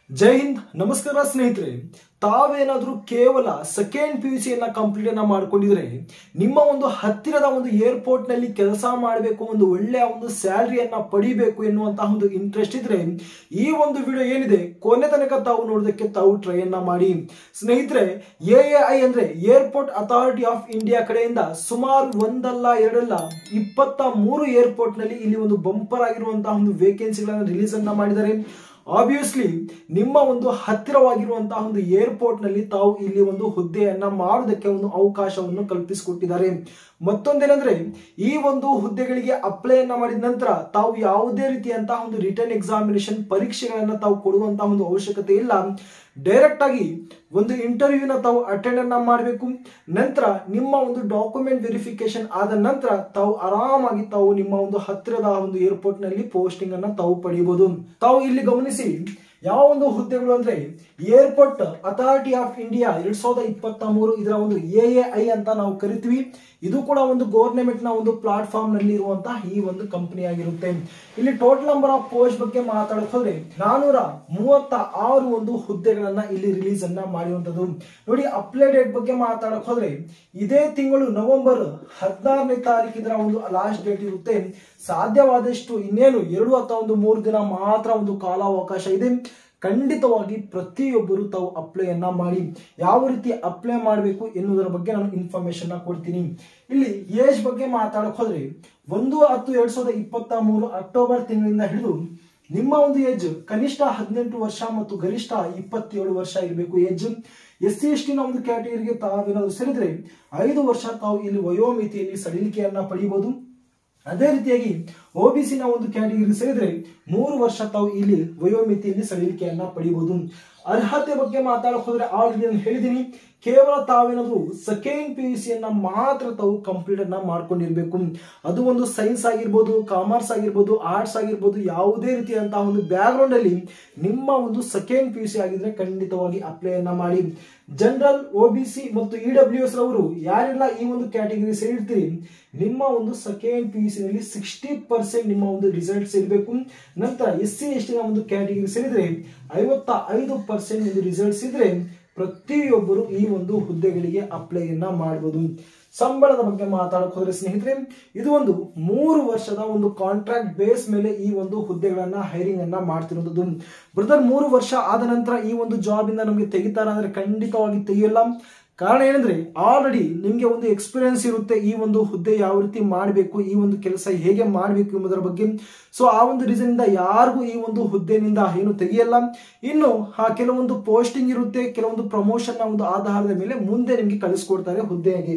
ಜೈ ಹಿಂದ್ ನಮಸ್ಕಾರ ಸ್ನೇಹಿತರೆ ತಾವೇನಾದ್ರೂ ಕೇವಲ ಸೆಕೆಂಡ್ ಪಿ ಯು ಸಿಯನ್ನ ಕಂಪ್ಲೀಟ್ ಅನ್ನ ಮಾಡ್ಕೊಂಡಿದ್ರೆ ನಿಮ್ಮ ಒಂದು ಹತ್ತಿರದ ಒಂದು ಏರ್ಪೋರ್ಟ್ ನಲ್ಲಿ ಕೆಲಸ ಮಾಡಬೇಕು ಒಂದು ಒಳ್ಳೆಯ ಒಂದು ಸ್ಯಾಲರಿಯನ್ನ ಪಡಿಬೇಕು ಎನ್ನುವಂತಹ ಒಂದು ಇಂಟ್ರೆಸ್ಟ್ ಇದ್ರೆ ಈ ಒಂದು ವಿಡಿಯೋ ಏನಿದೆ ಕೊನೆ ತನಕ ತಾವು ನೋಡೋದಕ್ಕೆ ತಾವು ಟ್ರೈ ಅನ್ನ ಮಾಡಿ ಸ್ನೇಹಿತರೆ ಎ ಐ ಅಂದ್ರೆ ಏರ್ಪೋರ್ಟ್ ಅಥಾರಿಟಿ ಆಫ್ ಇಂಡಿಯಾ ಕಡೆಯಿಂದ ಸುಮಾರು ಒಂದಲ್ಲ ಎರಡಲ್ಲ ಇಪ್ಪತ್ತ ಮೂರು ಏರ್ಪೋರ್ಟ್ ನಲ್ಲಿ ಇಲ್ಲಿ ಒಂದು ಬಂಪರ್ ಆಗಿರುವಂತಹ ಒಂದು ವೇಕೆನ್ಸಿಗಳನ್ನ ರಿಲೀಸ್ ಅನ್ನ ಮಾಡಿದ್ದಾರೆ ಆಬ್ವಿಯಸ್ಲಿ ನಿಮ್ಮ ಒಂದು ಹತ್ತಿರವಾಗಿರುವಂತಹ ಒಂದು ಏರ್ಪೋರ್ಟ್ ನಲ್ಲಿ ತಾವು ಇಲ್ಲಿ ಒಂದು ಹುದ್ದೆಯನ್ನ ಮಾಡೋದಕ್ಕೆ ಒಂದು ಅವಕಾಶವನ್ನು ಕಲ್ಪಿಸಿಕೊಟ್ಟಿದ್ದಾರೆ ಮತ್ತೊಂದೇನೆಂದ್ರೆ ಈ ಒಂದು ಹುದ್ದೆಗಳಿಗೆ ಅಪ್ಲೈಯನ್ನ ಮಾಡಿದ ನಂತರ ತಾವು ಯಾವುದೇ ರೀತಿಯಂತಹ ಒಂದು ರಿಟರ್ನ್ ಎಕ್ಸಾಮಿನೇಷನ್ ಪರೀಕ್ಷೆಗಳನ್ನ ತಾವು ಕೊಡುವಂತಹ ಒಂದು ಅವಶ್ಯಕತೆ ಇಲ್ಲ ಡೈರೆಕ್ಟ್ ಆಗಿ ಒಂದು ಇಂಟರ್ವ್ಯೂನ ತಾವು ಅಟೆಂಡ್ ಅನ್ನ ಮಾಡಬೇಕು ನಂತರ ನಿಮ್ಮ ಒಂದು ಡಾಕ್ಯುಮೆಂಟ್ ವೆರಿಫಿಕೇಶನ್ ಆದ ನಂತರ ತಾವು ಆರಾಮಾಗಿ ತಾವು ನಿಮ್ಮ ಒಂದು ಹತ್ತಿರದ ಒಂದು ಏರ್ಪೋರ್ಟ್ ನಲ್ಲಿ ಪೋಸ್ಟಿಂಗ್ ಅನ್ನ ತಾವು ಪಡೆಯಬಹುದು ತಾವು ಇಲ್ಲಿ ಗಮನಿಸಿ ಯಾವ ಒಂದು ಹುದ್ದೆಗಳು ಅಂದ್ರೆ ಏರ್ಪೋರ್ಟ್ ಅಥಾರಿಟಿ ಆಫ್ ಇಂಡಿಯಾ ಎರಡ್ ಸಾವಿರದ ಇಪ್ಪತ್ತ ಮೂರು ಇದರ ಒಂದು ಎ ಐ ಅಂತ ನಾವು ಕರಿತೀವಿ ಇದು ಕೂಡ ಒಂದು ಗೌರ್ಮೆಂಟ್ ನ ಒಂದು ಪ್ಲಾಟ್ಫಾರ್ಮ್ ನಲ್ಲಿ ಇರುವಂತಹ ಈ ಒಂದು ಕಂಪನಿ ಆಗಿರುತ್ತೆ ಇಲ್ಲಿ ಟೋಟಲ್ ನಂಬರ್ ಆಫ್ ಪೋಸ್ಟ್ ಬಗ್ಗೆ ಮಾತಾಡಕ್ ಹೋದ್ರೆ ನಾನೂರ ಮೂವತ್ತ ಆರು ಒಂದು ಹುದ್ದೆಗಳನ್ನ ಇಲ್ಲಿ ರಿಲೀಸ್ ಅನ್ನ ಮಾಡಿರುವಂತದ್ದು ನೋಡಿ ಅಪ್ಲೈ ಡೇಟ್ ಬಗ್ಗೆ ಮಾತಾಡಕ್ ಹೋದ್ರೆ ಇದೇ ತಿಂಗಳು ನವೆಂಬರ್ ಹದಿನಾರನೇ ತಾರೀಕು ಇದರ ಒಂದು ಲಾಸ್ಟ್ ಡೇಟ್ ಇರುತ್ತೆ ಸಾಧ್ಯವಾದಷ್ಟು ಇನ್ನೇನು ಎರಡು ಅಥವಾ ಒಂದು ಮೂರು ದಿನ ಮಾತ್ರ ಒಂದು ಕಾಲಾವಕಾಶ ಇದೆ ಖಂಡಿತವಾಗಿ ಪ್ರತಿಯೊಬ್ಬರು ತಾವು ಅಪ್ಲೈಯನ್ನ ಮಾಡಿ ಯಾವ ರೀತಿ ಅಪ್ಲೈ ಮಾಡಬೇಕು ಎನ್ನುವುದರ ಬಗ್ಗೆ ನಾನು ಇನ್ಫಾರ್ಮೇಶನ್ ಕೊಡ್ತೀನಿ ಇಲ್ಲಿ ಏಜ್ ಬಗ್ಗೆ ಮಾತಾಡಕ್ ಹೋದ್ರೆ ಒಂದು ಹತ್ತು ಎರಡ್ ಸಾವಿರದ ಇಪ್ಪತ್ತ ಮೂರು ಅಕ್ಟೋಬರ್ ತಿಂಗಳಿಂದ ಹಿಡಿದು ನಿಮ್ಮ ಒಂದು ಏಜ್ ಕನಿಷ್ಠ ಹದಿನೆಂಟು ವರ್ಷ ಮತ್ತು ಗರಿಷ್ಠ ಇಪ್ಪತ್ತೇಳು ವರ್ಷ ಇರಬೇಕು ಏಜ್ ಎಸ್ ಸಿ ಎಸ್ ಟಿನ ಒಂದು ಕ್ಯಾಟಗರಿಗೆ ತಾವೇನಾದ್ರು ಸೇರಿದ್ರೆ ಐದು ವರ್ಷ ತಾವು ಇಲ್ಲಿ ವಯೋಮಿತಿಯಲ್ಲಿ ಸಡಿಲಿಕೆಯನ್ನ ಪಡೆಯಬಹುದು ಅದೇ ರೀತಿಯಾಗಿ ನ ಒಂದು ಕ್ಯಾಟಗರಿ ಸೇರಿದ್ರೆ ಮೂರು ವರ್ಷ ತಾವು ಇಲ್ಲಿ ವಯೋಮಿತಿಯಲ್ಲಿ ಸಡಿಲಿಕೆಯನ್ನ ಪಡೆಯಬಹುದು ಅರ್ಹತೆ ಬಗ್ಗೆ ಮಾತಾಡಕ್ ಹೋದ್ರೆ ಆಲ್ರೆಡಿ ನಾನು ಹೇಳಿದ್ದೀನಿ ಕೇವಲ ತಾವೇನಾದ್ರು ಸೆಕೆಂಡ್ ಪಿ ಯು ಸಿಯನ್ನ ಮಾತ್ರ ತಾವು ಕಂಪ್ಲೀಟ್ ಅನ್ನ ಮಾಡ್ಕೊಂಡಿರ್ಬೇಕು ಅದು ಒಂದು ಸೈನ್ಸ್ ಆಗಿರ್ಬೋದು ಕಾಮರ್ಸ್ ಆಗಿರ್ಬೋದು ಆರ್ಟ್ಸ್ ಆಗಿರ್ಬೋದು ಯಾವುದೇ ರೀತಿಯಂತಹ ಒಂದು ಬ್ಯಾಕ್ ಗ್ರೌಂಡ್ ಅಲ್ಲಿ ನಿಮ್ಮ ಒಂದು ಸೆಕೆಂಡ್ ಪಿ ಯು ಸಿ ಆಗಿದ್ರೆ ಖಂಡಿತವಾಗಿ ಅಪ್ಲೈ ಅನ್ನ ಮಾಡಿ ಜನರಲ್ ಒ ಬಿ ಸಿ ಮತ್ತು ಇ ಡಬ್ಲ್ಯೂ ಎಸ್ ರವರು ಯಾರೆಲ್ಲ ಈ ಒಂದು ಕ್ಯಾಟಗರಿ ಸೇರಿರ್ತೀರಿ ನಿಮ್ಮ ಒಂದು ಸೆಕೆಂಡ್ ಪಿ ಯು ಸಿ ನಲ್ಲಿ ಸಿಕ್ಸ್ಟಿ ಪರ್ಸೆಂಟ್ ನಿಮ್ಮ ಒಂದು ರಿಸಲ್ಟ್ಸ್ ಇರಬೇಕು ನಂತರ ಎಸ್ ಸಿ ಎಸ್ ಟಿನ ಒಂದು ಕ್ಯಾಟಗರಿ ಸೇರಿದ್ರೆ ಐವತ್ತ ಐದು ಪರ್ಸೆಂಟ್ ಒಂದು ರಿಸಲ್ಟ್ಸ್ ಇದ್ರೆ ಪ್ರತಿಯೊಬ್ಬರು ಈ ಒಂದು ಹುದ್ದೆಗಳಿಗೆ ಅಪ್ಲೈಯನ್ನ ಮಾಡಬಹುದು ಸಂಬಳದ ಬಗ್ಗೆ ಮಾತಾಡಕ್ ಹೋದ್ರೆ ಸ್ನೇಹಿತರೆ ಇದು ಒಂದು ಮೂರು ವರ್ಷದ ಒಂದು ಕಾಂಟ್ರಾಕ್ಟ್ ಬೇಸ್ ಮೇಲೆ ಈ ಒಂದು ಹುದ್ದೆಗಳನ್ನ ಹೈರಿಂಗ್ ಅನ್ನ ಮಾಡ್ತಿರೋದು ಬ್ರದರ್ ಮೂರು ವರ್ಷ ಆದ ನಂತರ ಈ ಒಂದು ಜಾಬ್ ಇಂದ ನಮಗೆ ತೆಗಿತಾರ ಅಂದ್ರೆ ಖಂಡಿತವಾಗಿ ತೆಗಿಯಲ್ಲ ಕಾರಣ ಏನಂದ್ರೆ ಆಲ್ರೆಡಿ ನಿಮಗೆ ಒಂದು ಎಕ್ಸ್ಪೀರಿಯನ್ಸ್ ಇರುತ್ತೆ ಈ ಒಂದು ಹುದ್ದೆ ಯಾವ ರೀತಿ ಮಾಡಬೇಕು ಈ ಒಂದು ಕೆಲಸ ಹೇಗೆ ಮಾಡಬೇಕು ಎಂಬುದರ ಬಗ್ಗೆ ಸೊ ಆ ಒಂದು ರೀಸನ್ ಇಂದ ಯಾರಿಗೂ ಈ ಒಂದು ಹುದ್ದೆನಿಂದ ಏನು ತೆಗಿಯಲ್ಲ ಇನ್ನು ಆ ಕೆಲವೊಂದು ಪೋಸ್ಟಿಂಗ್ ಇರುತ್ತೆ ಕೆಲವೊಂದು ಪ್ರಮೋಷನ್ ನ ಒಂದು ಆಧಾರದ ಮೇಲೆ ಮುಂದೆ ನಿಮಗೆ ಕಳಿಸ್ಕೊಡ್ತಾರೆ ಹುದ್ದೆಗೆ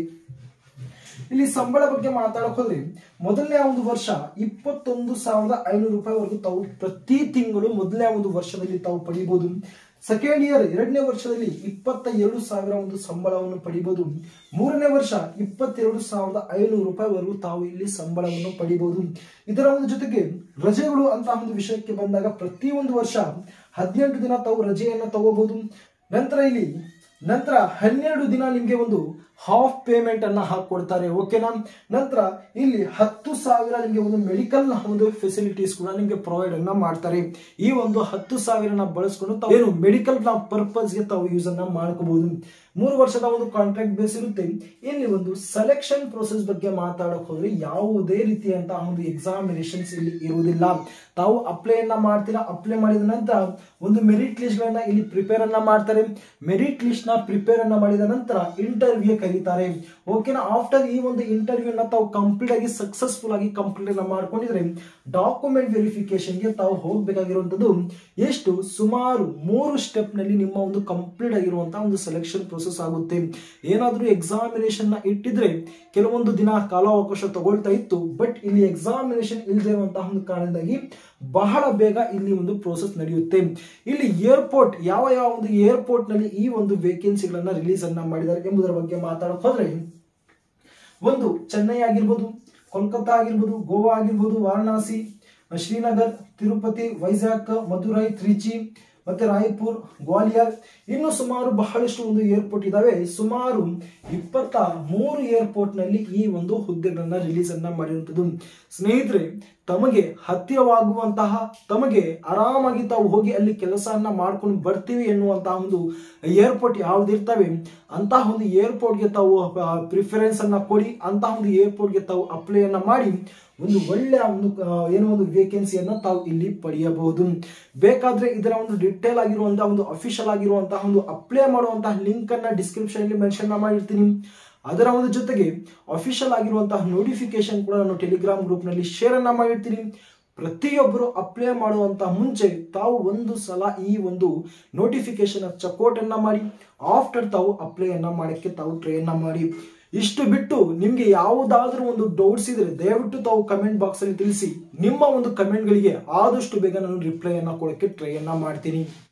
ಇಲ್ಲಿ ಸಂಬಳ ಬಗ್ಗೆ ಮಾತಾಡಕ್ ಹೋದ್ರೆ ಮೊದಲನೇ ಒಂದು ವರ್ಷ ಇಪ್ಪತ್ತೊಂದು ಸಾವಿರದ ಐನೂರು ರೂಪಾಯಿವರೆಗೂ ತಾವು ಪ್ರತಿ ತಿಂಗಳು ಮೊದಲನೇ ಒಂದು ವರ್ಷದಲ್ಲಿ ತಾವು ಪಡಿಬಹುದು ಸೆಕೆಂಡ್ ಇಯರ್ ಎರಡನೇ ವರ್ಷದಲ್ಲಿ ಇಪ್ಪತ್ತ ಎರಡು ಸಾವಿರ ಒಂದು ಸಂಬಳವನ್ನು ಪಡಿಬಹುದು ಮೂರನೇ ವರ್ಷ ಇಪ್ಪತ್ತೆರಡು ಸಾವಿರದ ಐನೂರು ರೂಪಾಯಿವರೆಗೂ ತಾವು ಇಲ್ಲಿ ಸಂಬಳವನ್ನು ಪಡಿಬಹುದು ಇದರ ಒಂದು ಜೊತೆಗೆ ರಜೆಗಳು ಅಂತ ಒಂದು ವಿಷಯಕ್ಕೆ ಬಂದಾಗ ಪ್ರತಿ ಒಂದು ವರ್ಷ ಹದಿನೆಂಟು ದಿನ ತಾವು ರಜೆಯನ್ನು ತಗೋಬಹುದು ನಂತರ ಇಲ್ಲಿ ನಂತರ ಹನ್ನೆರಡು ದಿನ ನಿಮಗೆ ಒಂದು ಹಾಫ್ ಪೇಮೆಂಟ್ ಅನ್ನ ಹಾಕೊಡ್ತಾರೆ ಓಕೆನಾ ನಂತರ ಇಲ್ಲಿ ಹತ್ತು ಸಾವಿರ ನಿಮಗೆ ಒಂದು ಮೆಡಿಕಲ್ ಒಂದು ಫೆಸಿಲಿಟೀಸ್ ಕೂಡ ನಿಮಗೆ ಪ್ರೊವೈಡ್ ಅನ್ನ ಮಾಡ್ತಾರೆ ಈ ಒಂದು ಹತ್ತು ಸಾವಿರನ ಬಳಸ್ಕೊಂಡು ತಾವು ಏನು ಮೆಡಿಕಲ್ ಪರ್ಪಸ್ಗೆ ತಾವು ಯೂಸ್ ಅನ್ನ ಮಾಡ್ಕೋಬಹುದು ಮೂರು ವರ್ಷದ ಒಂದು ಕಾಂಟ್ರಾಕ್ಟ್ ಬೇಸ್ ಇರುತ್ತೆ ಇಲ್ಲಿ ಒಂದು ಸೆಲೆಕ್ಷನ್ ಪ್ರೊಸೆಸ್ ಬಗ್ಗೆ ಮಾತಾಡಕ್ ಹೋದ್ರೆ ಯಾವುದೇ ರೀತಿಯಂತಹ ಒಂದು ಎಕ್ಸಾಮಿನೇಷನ್ಸ್ ಇಲ್ಲಿ ಇರುವುದಿಲ್ಲ ತಾವು ಅಪ್ಲೈ ಅನ್ನ ಮಾಡ್ತೀರಾ ಅಪ್ಲೈ ಮಾಡಿದ ನಂತರ ಒಂದು ಮೆರಿಟ್ ಲಿಸ್ಟ್ ಗಳನ್ನ ಇಲ್ಲಿ ಪ್ರಿಪೇರ್ ಅನ್ನ ಮಾಡ್ತಾರೆ ಮೆರಿಟ್ ಲಿಸ್ಟ್ ನ ಪ್ರಿಪೇರ್ ಅನ್ನ ಮಾಡಿದ ನಂತರ ಇಂಟರ್ವ್ಯೂ ಕರೀತಾರೆ ಓಕೆನಾ ಆಫ್ಟರ್ ಈ ಒಂದು ಇಂಟರ್ವ್ಯೂ ನ ತಾವು ಕಂಪ್ಲೀಟ್ ಆಗಿ ಸಕ್ಸಸ್ಫುಲ್ ಆಗಿ ಕಂಪ್ಲೀಟ್ ಅನ್ನ ಮಾಡ್ಕೊಂಡಿದ್ರೆ ಡಾಕ್ಯುಮೆಂಟ್ ವೆರಿಫಿಕೇಶನ್ ಗೆ ತಾವು ಹೋಗ್ಬೇಕಾಗಿರುವಂತದ್ದು ಎಷ್ಟು ಸುಮಾರು ಮೂರು ಸ್ಟೆಪ್ ನಲ್ಲಿ ನಿಮ್ಮ ಒಂದು ಕಂಪ್ಲೀಟ್ ಆಗಿರುವಂತಹ ಒಂದು ಸೆಲೆಕ್ಷನ್ ಪ್ರೊಸೆಸ್ ಆಗುತ್ತೆ ಏನಾದ್ರೂ ಎಕ್ಸಾಮಿನೇಷನ್ ನ ಇಟ್ಟಿದ್ರೆ ಕೆಲವೊಂದು ದಿನ ಕಾಲಾವಕಾಶ ತಗೊಳ್ತಾ ಇತ್ತು ಬಟ್ ಇಲ್ಲಿ ಎಕ್ಸಾಮಿನೇಷನ್ ಇಲ್ಲದೆ ಇರುವಂತಹ ಒಂದು ಕಾರಣದಿಂದಾಗಿ ಬಹಳ ಬೇಗ ಇಲ್ಲಿ ಒಂದು ಪ್ರೋಸೆಸ್ ನಡೆಯುತ್ತೆ ಇಲ್ಲಿ ಏರ್ಪೋರ್ಟ್ ಯಾವ ಯಾವ ಒಂದು ಏರ್ಪೋರ್ಟ್ ನಲ್ಲಿ ಈ ಒಂದು ವೇಕೆನ್ಸಿಗಳನ್ನ ರಿಲೀಸ್ ಅನ್ನ ಮಾಡಿದ್ದಾರೆ ಎಂಬುದರ ಬಗ್ಗೆ ಮಾತಾಡಕ್ ಹೋದ್ರೆ ಒಂದು ಚೆನ್ನೈ ಆಗಿರ್ಬೋದು ಕೋಲ್ಕತ್ತಾ ಆಗಿರ್ಬೋದು ಗೋವಾ ಆಗಿರ್ಬೋದು ವಾರಣಾಸಿ ಶ್ರೀನಗರ್ ತಿರುಪತಿ ವೈಜಾಗ್ ಮಧುರೈ ತ್ರಿಚಿ ಮತ್ತೆ ರಾಯಪುರ್ ಗ್ವಾಲಿಯರ್ ಇನ್ನು ಸುಮಾರು ಬಹಳಷ್ಟು ಒಂದು ಏರ್ಪೋರ್ಟ್ ಇದಾವೆ ಸುಮಾರು ಇಪ್ಪತ್ತ ಮೂರು ಏರ್ಪೋರ್ಟ್ ನಲ್ಲಿ ಈ ಒಂದು ಹುದ್ದೆಗಳನ್ನ ರಿಲೀಸ್ ಅನ್ನ ಮಾಡಿರುವಂತದ್ದು ಸ್ನೇಹಿತರೆ ತಮಗೆ ಹತ್ತಿರವಾಗುವಂತಹ ತಮಗೆ ಆರಾಮಾಗಿ ತಾವು ಹೋಗಿ ಅಲ್ಲಿ ಕೆಲಸವನ್ನ ಮಾಡ್ಕೊಂಡು ಬರ್ತೀವಿ ಎನ್ನುವಂತಹ ಒಂದು ಏರ್ಪೋರ್ಟ್ ಯಾವ್ದಿರ್ತವೆ ಅಂತಹ ಒಂದು ಏರ್ಪೋರ್ಟ್ಗೆ ತಾವು ಪ್ರಿಫರೆನ್ಸ್ ಅನ್ನ ಕೊಡಿ ಅಂತಹ ಒಂದು ಏರ್ಪೋರ್ಟ್ಗೆ ತಾವು ಅಪ್ಲೈ ಅನ್ನ ಮಾಡಿ ಒಂದು ಒಳ್ಳೆಯ ಒಂದು ಆ, ಏನೋ ಒಂದು ವೇಕೆನ್ಸಿಯನ್ನು ತಾವು ಇಲ್ಲಿ ಪಡೆಯಬಹುದು ಬೇಕಾದ್ರೆ ಇದರ ಒಂದು ಡಿಟೇಲ್ ಆಗಿರುವಂತಹ ಒಂದು ಅಫಿಷಿಯಲ್ ಆಗಿರುವಂತಹ ಒಂದು ಅಪ್ಲೈ ಮಾಡುವಂತಹ ಲಿಂಕ್ ಅನ್ನ ಡಿಸ್ಕ್ರಿಪ್ಷನ್ ಅಲ್ಲಿ ಮೆನ್ಷನ್ ಮಾಡಿರ್ತೀನಿ ಅದರ ಒಂದು ಜೊತೆಗೆ ಅಫಿಷಿಯಲ್ ಆಗಿರುವಂತಹ ನೋಟಿಫಿಕೇಶನ್ ಕೂಡ ನಾನು ಟೆಲಿಗ್ರಾಮ್ ಗ್ರೂಪ್ ನಲ್ಲಿ ಶೇರ್ ಅನ್ನ ಮಾಡಿರ್ತೀನಿ ಪ್ರತಿಯೊಬ್ಬರು ಅಪ್ಲೈ ಮಾಡುವಂತಹ ಮುಂಚೆ ತಾವು ಒಂದು ಸಲ ಈ ಒಂದು ನೋಟಿಫಿಕೇಶನ್ ಚಕೋಟ್ ಅನ್ನ ಮಾಡಿ ಆಫ್ಟರ್ ತಾವು ಅಪ್ಲೈ ಅನ್ನ ಮಾಡಕ್ಕೆ ತಾವು ಟ್ರೈ ಅನ್ನ ಮಾಡಿ ಇಷ್ಟು ಬಿಟ್ಟು ನಿಮ್ಗೆ ಯಾವುದಾದ್ರೂ ಒಂದು ಡೌಟ್ಸ್ ಇದ್ರೆ ದಯವಿಟ್ಟು ತಾವು ಕಮೆಂಟ್ ಬಾಕ್ಸ್ ಅಲ್ಲಿ ತಿಳಿಸಿ ನಿಮ್ಮ ಒಂದು ಕಮೆಂಟ್ಗಳಿಗೆ ಆದಷ್ಟು ಬೇಗ ನಾನು ರಿಪ್ಲೈ ಅನ್ನ ಕೊಡಕ್ಕೆ ಟ್ರೈ ಅನ್ನ ಮಾಡ್ತೀನಿ